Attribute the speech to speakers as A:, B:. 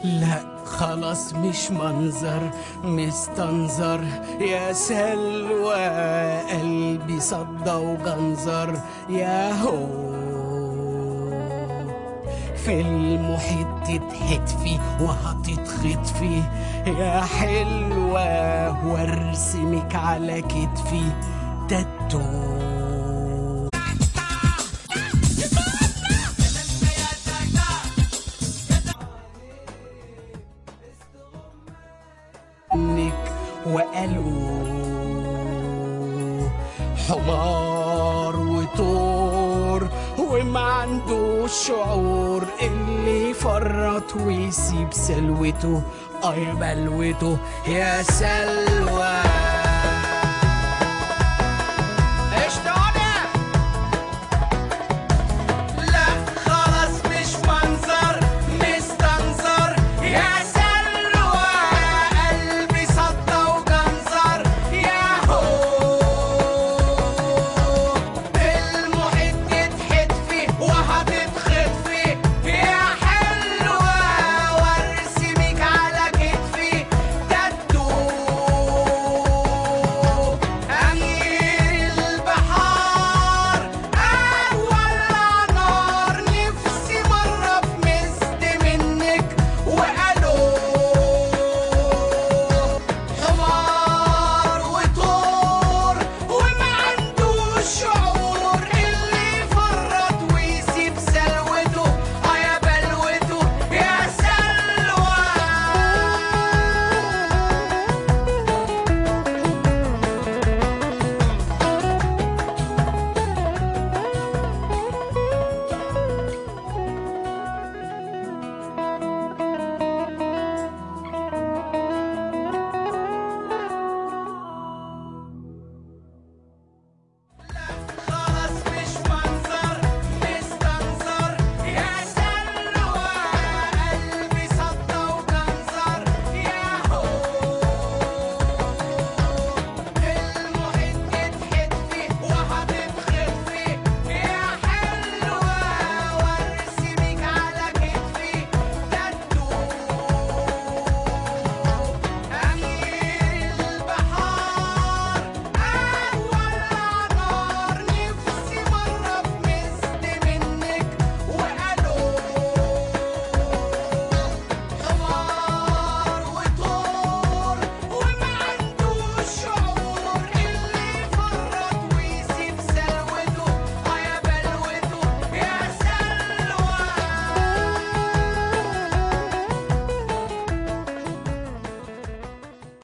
A: لا خلاص مش منظر مستنظر يا سلوى قلبي صدى وجنظر يا هو في المحيط تتحتفي وهتتخطفي يا حلوة وارسمك على كتفي تاتو منك وقالوا حمار وطور وما عندوش شعور اللي يفرط ويسيب سلوته اه يا بلوته يا سلوى